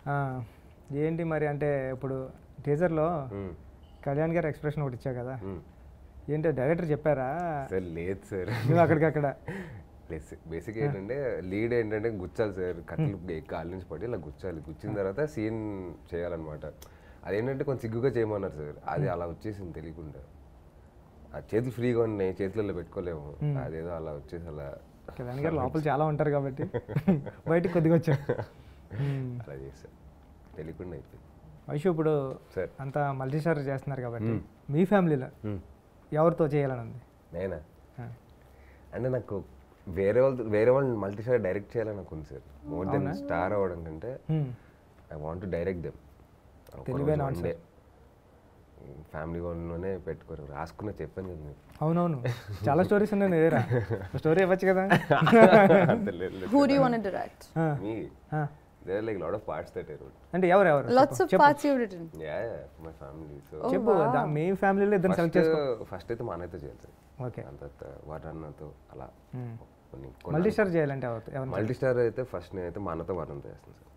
ఆ, ఏంటి మరి అంటే ఇప్పుడు టీజర్లో మ్మ్. కళ్యాణ్ గారు ఎక్స్ప్రెషన్ ఒకటి ఇచ్చావు కదా మ్మ్. ఏంటో డైరెక్టర్ చెప్పారా సార్ లేదు సార్ నువ్వు అక్కడికక్కడ లేదు బేసిక్ ఏంటంటే లీడ్ ఏంటంటే గుచ్చాలి సార్ కట్టెలు కాళ్ళ నుంచి పడి ఇలా గుచ్చాలి గుచ్చిన తర్వాత సీన్ చేయాలన్నమాట అదేంటంటే కొంచెం సిగ్గుగా చేయమన్నారు సార్ అది అలా వచ్చేసింది తెలియకుండా ఆ చేతులు ఫ్రీగా ఉన్నాయి చేతులలో పెట్టుకోలేము అదేదో అలా వచ్చేసి అలా కళ్యాణ్ గారు లోపల చాలా ఉంటారు కాబట్టి బయటికి కొద్దిగా వచ్చారు మ్మ్. అలా చేశారు తెలియకుండా అయిపోయింది వైషు ఇప్పుడు సార్ అంతా మల్టీ స్టార్ చేస్తున్నారు కాబట్టి మీ ఫ్యామిలీలో మ్మ్. ఎవరితో చేయాలని ఉంది నేనా ఆ. అంటే నాకు వేరే వాళ్ళు వేరే వాళ్ళు మల్టీ స్టార్ డైరెక్ట్ చేయాలని నాకు ఉంది సార్ మోర్ దెన్ స్టార్ అవ్వడం కంటే hmm. I want to direct them తెలివైన answer. ఫ్యామిలీ వాళ్ళలోనే పెట్టుకోరు రాసుకున్న చెప్పాను కదా మీకు అవునవును చాలా స్టోరీస్ ఉన్నాయి నీ దగ్గర స్టోరీ ఇవ్వచ్చు కదా అంత లేదు Who do you want to direct? Ah, me ah. There like lot of parts that I wrote అంటే ఎవరు ఎవరు Lots of parts you've written. Yeah my family so Oh, చెప్పు wow. దా- మీ ఫ్యామిలీలో ఇద్దరు సెలెక్ట్ ఫస్ట్ చేసుకో ఫస్ట్ అయితే మా అన్నయ్యతో చేయాలి సార్ ఓకే అంత వరన్నతో అలా కొన్ని మల్టీ స్టార్ చేయాలంటే ఎవరు ఎవరు మల్టీ స్టార్ అయితే ఫస్ట్ నేనైతే మా అన్నతో వరణతో చేస్తాను సార్